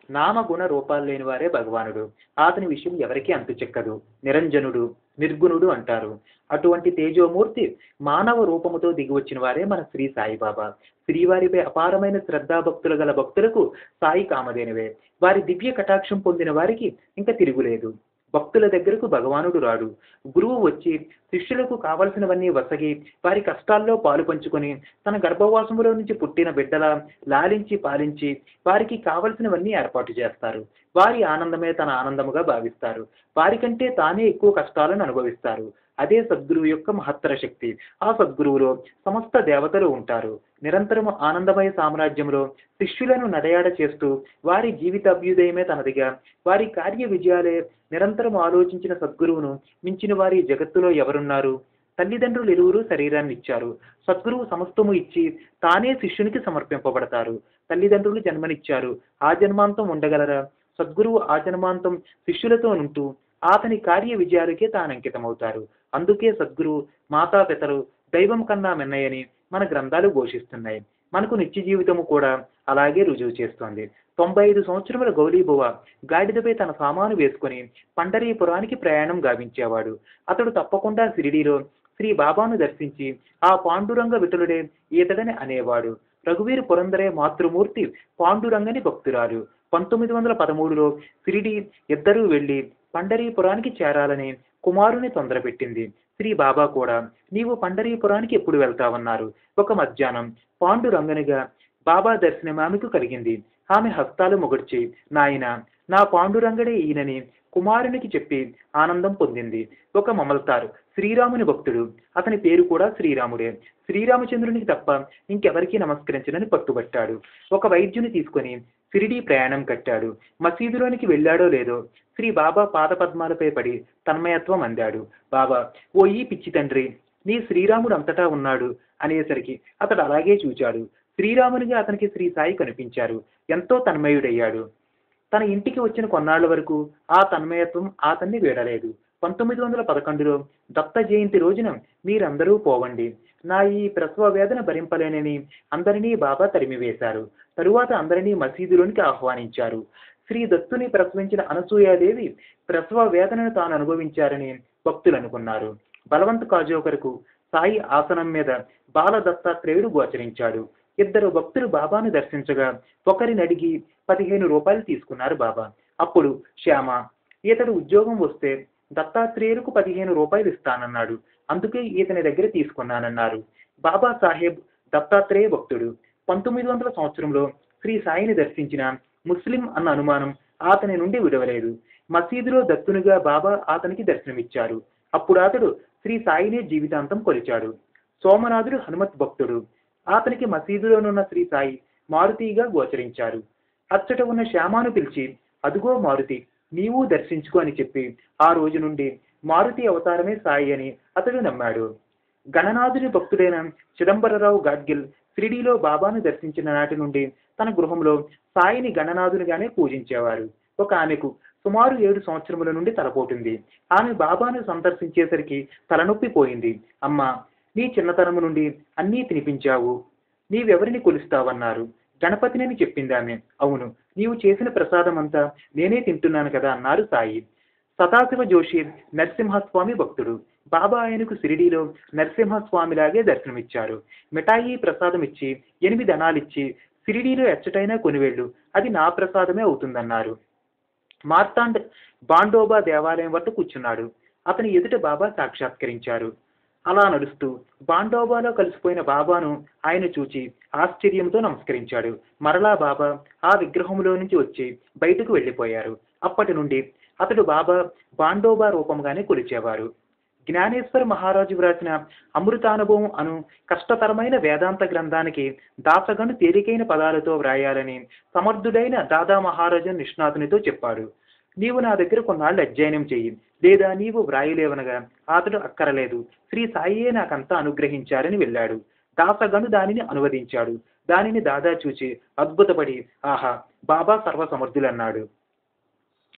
నామగుణ రూపాలు లేని వారే భగవానుడు అతని విషయం ఎవరికీ అంతు చెక్కదు నిరంజనుడు నిర్గుణుడు అంటారు అటువంటి తేజోమూర్తి మానవ రూపముతో దిగివచ్చిన వారే మన శ్రీ సాయిబాబా శ్రీవారిపై అపారమైన శ్రద్ధాభక్తులు గల భక్తులకు సాయి కామధేనువే వారి దివ్య కటాక్షం పొందిన వారికి ఇంకా తిరుగులేదు భక్తుల దగ్గరకు భగవానుడు రాడు గురువు వచ్చి శిష్యులకు కావలసినవన్నీ వసగి వారి కష్టాల్లో పాలు పంచుకొని తన గర్భవాసములో నుంచి పుట్టిన బిడ్డల లాలించి పాలించి వారికి కావలసినవన్నీ ఏర్పాటు చేస్తారు వారి ఆనందమే తన ఆనందముగా భావిస్తారు వారికంటే తానే ఎక్కువ కష్టాలను అనుభవిస్తారు అదే సద్గురువు యొక్క మహత్తర శక్తి ఆ సద్గురువులో సమస్త దేవతలు ఉంటారు నిరంతరము ఆనందమయ సామ్రాజ్యంలో శిష్యులను నడయాడ చేస్తూ వారి జీవితాభ్యుదయమే తనదిగా వారి కార్య విజయాలే నిరంతరం ఆలోచించిన సద్గురువును మించిన వారి జగత్తులో ఎవరున్నారు తల్లిదండ్రులు ఇరువురు శరీరాన్ని ఇచ్చారు సద్గురువు సమస్తము ఇచ్చి తానే శిష్యునికి సమర్పింపబడతారు తల్లిదండ్రులు జన్మనిచ్చారు ఆ జన్మాంతం ఉండగలరా సద్గురువు ఆ జన్మాంతం శిష్యులతో ఉంటూ అతని కార్య విజయాలకే తాను అంకితమవుతారు అందుకే సద్గురువు మాతాపితలు దైవం కన్నా మిన్నయని మన గ్రంథాలు ఘోషిస్తున్నాయి మనకు నిత్య జీవితము కూడా అలాగే రుజువు చేస్తోంది తొంభై ఐదు సంవత్సరముల గౌలీబువ గాడిదపై తన సామాను వేసుకుని పండరీపురానికి ప్రయాణం గావించేవాడు అతడు తప్పకుండా షిరిడీలో శ్రీ బాబాను దర్శించి ఆ పాండురంగ విఠలుడే ఈతడని అనేవాడు రఘువీర పురందరే మాతృమూర్తి పాండురంగని భక్తురాలు పంతొమ్మిది వందల పదమూడులో షిరిడి ఇద్దరూ వెళ్లి పండరీపురానికి చేరాలని కుమారుని తొందరపెట్టింది శ్రీ బాబా కూడా నీవు పండరీపురానికి ఎప్పుడు వెళ్తావన్నారు ఒక మధ్యాహ్నం పాండురంగనిగా బాబా దర్శనం ఆమెకు కలిగింది ఆమె హస్తాలు ముగడ్చి నాయన నా పాండురంగడే ఈయనని కుమారునికి చెప్పి ఆనందం పొందింది ఒక మమల్తారు శ్రీరాముని భక్తుడు అతని పేరు కూడా శ్రీరాముడే శ్రీరామచంద్రునికి తప్ప ఇంకెవరికీ నమస్కరించడని పట్టుబట్టాడు ఒక వైద్యుని తీసుకొని షిరిడీ ప్రయాణం కట్టాడు మసీదులోనికి వెళ్ళాడో లేదో శ్రీ బాబా పాదపద్మాలపై పడి తన్మయత్వం అందాడు బాబా ఓ ఈ పిచ్చి తండ్రి నీ శ్రీరాముడు అంతటా ఉన్నాడు అనేసరికి అతడు అలాగే చూచాడు శ్రీరామునిగా అతనికి శ్రీ సాయి కనిపించారు ఎంతో తన్మయుడయ్యాడు తన ఇంటికి వచ్చిన కొన్నాళ్ల వరకు ఆ తన్మయత్వం అతన్ని వీడలేదు పంతొమ్మిది వందల పదకొండులో దత్త జయంతి రోజున మీరందరూ పోవండి నా ఈ ప్రసవ వేదన భరింపలేనని అందరినీ బాబా తరిమివేశారు తరువాత అందరినీ మసీదులోనికి ఆహ్వానించారు శ్రీ దత్తుని ప్రసవించిన అనసూయాదేవి ప్రసవ వేదనను తాను అనుభవించారని భక్తులు అనుకున్నారు బలవంత్ కాజోకర్కు సాయి ఆసనం మీద బాల దత్తాత్రేయుడు గోచరించాడు ఇద్దరు భక్తులు బాబాను దర్శించగా ఒకరిని అడిగి పదిహేను రూపాయలు తీసుకున్నారు బాబా అప్పుడు శ్యామ ఇతడు ఉద్యోగం వస్తే దత్తాత్రేయులకు పదిహేను రూపాయలు ఇస్తానన్నాడు అందుకే ఇతని దగ్గర తీసుకున్నానన్నారు బాబా సాహెబ్ దత్తాత్రేయ భక్తుడు పంతొమ్మిది వందల సంవత్సరంలో శ్రీ సాయిని దర్శించిన ముస్లిం అన్న అనుమానం అతని నుండి విడవలేదు మసీదులో దత్తునిగా బాబా అతనికి దర్శనమిచ్చారు అప్పుడు అతడు శ్రీ సాయినే జీవితాంతం కొలిచాడు సోమనాథుడు హనుమత్ భక్తుడు అతనికి మసీదులోనున్న శ్రీ సాయి మారుతిగా గోచరించారు అచ్చట ఉన్న శ్యామాను పిలిచి అదుగో మారుతి నీవు దర్శించుకో అని చెప్పి ఆ రోజు నుండి మారుతి అవతారమే సాయి అని అతడు నమ్మాడు గణనాథుని భక్తుడైన చిదంబరరావు గాడ్గిల్ షిరిడీలో బాబాను దర్శించిన నాటి నుండి తన గృహంలో సాయిని గణనాథునిగానే పూజించేవారు ఒక ఆమెకు సుమారు ఏడు సంవత్సరముల నుండి తలపోటుంది ఆమె బాబాను సందర్శించేసరికి తలనొప్పి పోయింది అమ్మా నీ చిన్నతనము నుండి అన్నీ తినిపించావు నీవెవరిని కొలుస్తావన్నారు గణపతినని చెప్పింది ఆమె అవును నీవు చేసిన ప్రసాదం అంతా నేనే తింటున్నాను కదా అన్నారు సాయి సదాశివ జోషి నరసింహస్వామి భక్తుడు బాబా ఆయనకు షిరిడీలో నరసింహస్వామిలాగే దర్శనమిచ్చారు మిఠాయి ప్రసాదం ఇచ్చి ఎనిమిది అనాలిచ్చి షిరిడీలో ఎచ్చటైనా కొనివెళ్ళు అది నా ప్రసాదమే అవుతుందన్నారు మార్తాండ్ బాండోబా దేవాలయం వద్ద కూర్చున్నాడు అతని ఎదుట బాబా సాక్షాత్కరించారు అలా నడుస్తూ బాండోబాలో కలిసిపోయిన బాబాను ఆయన చూచి ఆశ్చర్యంతో నమస్కరించాడు మరలా బాబా ఆ విగ్రహంలో నుంచి వచ్చి బయటకు వెళ్ళిపోయారు అప్పటి నుండి అతడు బాబా బాండోబా రూపంగానే కొలిచేవారు జ్ఞానేశ్వర మహారాజు వ్రాసిన అమృతానుభవం అను కష్టతరమైన వేదాంత గ్రంథానికి దాసగను తేలికైన పదాలతో వ్రాయాలని సమర్థుడైన దాదా మహారాజు నిష్ణాతునితో చెప్పాడు నీవు నా దగ్గర కొన్నాళ్ళు అధ్యయనం చెయ్యి లేదా నీవు వ్రాయలేవనగా అతడు అక్కరలేదు శ్రీ సాయియే నాకంతా అనుగ్రహించారని వెళ్ళాడు దాసగను దానిని అనువదించాడు దానిని దాదా చూచి అద్భుతపడి ఆహా బాబా సర్వసమర్థులన్నాడు